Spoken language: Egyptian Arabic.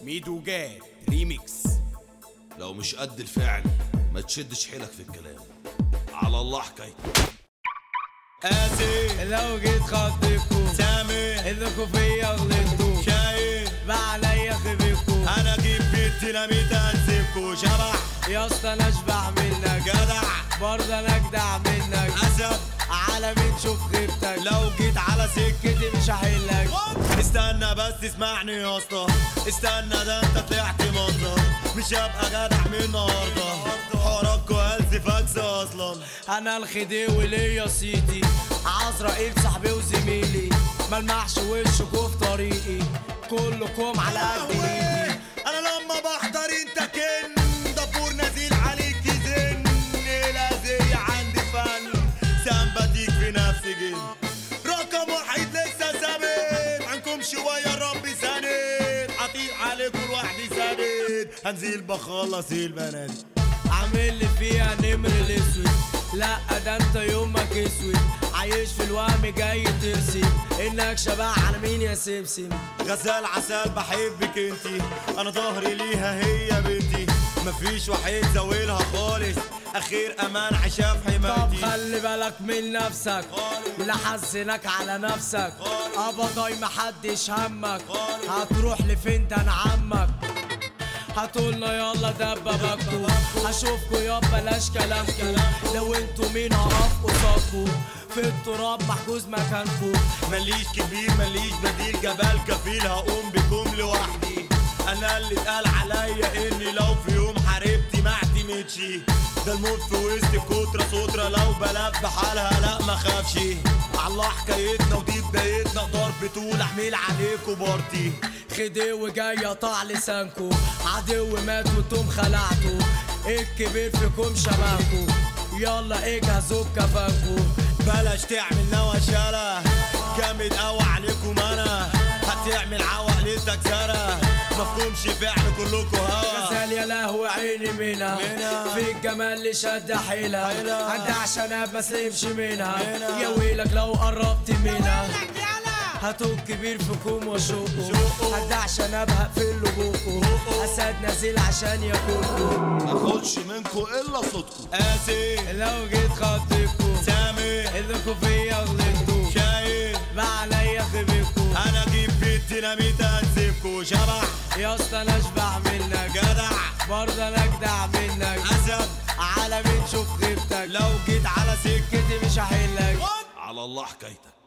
ميدو جاد ريميكس لو مش قد الفعل ما تشدش حيلك في الكلام على الله حكايتك قاسي لو جيت خطيكوا سامي انكوا فيا غلطتوا شايف بقى عليا خبيكوا انا اجيب بيت ديناميت انسفكوا شبح يا اسطى انا اشبع منك جدع برضه انا اجدع منك اسد على مين تشوف غيرتك لو جيت على سكتي كده مش هحلك استنى بس اسمعني يا اسطى استنى ده انت طلعت منظر مش هبقى جدع من النهارده حوارك وهلز فاكس اصلا انا الخديوي ليا سيدي عزرائيل صاحبي وزميلي ملمحش وشكوا في طريقي كلكم على قد ايدي انا لما بحضر انت كن دبور نزيل عليك يزن لازي عندي فن سامباتيك في نفسي جن رقم واحد لسه ثابت عنكم شوية ربي سند عطيل عليكم لوحدي سند هنزيل بخلص البنات عامل لي فيها نمر الاسود لا ده انت يومك اسود عايش في الوهم جاي ترسم انك شبه على مين يا سمسم غزال عسل بحبك انتي انا ظهري ليها هي بنتي مفيش واحد زاولها خالص اخير امان عشا في طب حمايتي خلي بالك من نفسك ولا حزنك على نفسك ابضاي محدش همك هتروح لفين ده انا عمك هتقولنا يلا دبابكوا هشوفكوا يا بلاش كلامكوا لو انتوا مين هقف قصادكوا في التراب محجوز مكانكوا ماليش كبير ماليش بديل جبال كفيل هقوم بكم لوحدي انا اللي اتقال عليا اني لو في يوم حاربتي ما اعتمدش ده الموت في وسط كترة سترة لو بلف بحالها لا ما خافش الله حكايتنا ودي بدايتنا ضرب طول احمل عليكوا بارتي خديو جاي قطع لسانكو عدو مات وانتم خلعتوا الكبير فيكم شبهكو يلا اجهزوا بكفانكو بلاش تعمل نوشالة جامد قوي عليكم انا هتعمل عوقلتك سنة مفهومش فعل كلكوا هوا غزال يا لهوي عيني منها منها. في الجمال اللي شد حيلها حيلها. عندي عشان ما سلمش منها منها. يا ويلك لو قربت منها هاتوا الكبير فيكم وشوقوا شوقوا. عندي عشان ابهق في اللجوقوا شوقوا. اسد نازل عشان ياكلكوا ماخدش منكو الا صوتكو قاسي لو جيت خطيكوا سامي انكوا فيا غلطتوا شايف بقى عليا خبيكوا انا اجيب بيت ديناميت انسفكوا شبح يا اسطى انا اشبع منك جدع برضه انا اجدع منك اسد على مين تشوف غيرتك لو جيت على سكتي كده مش هحلك على الله حكايتك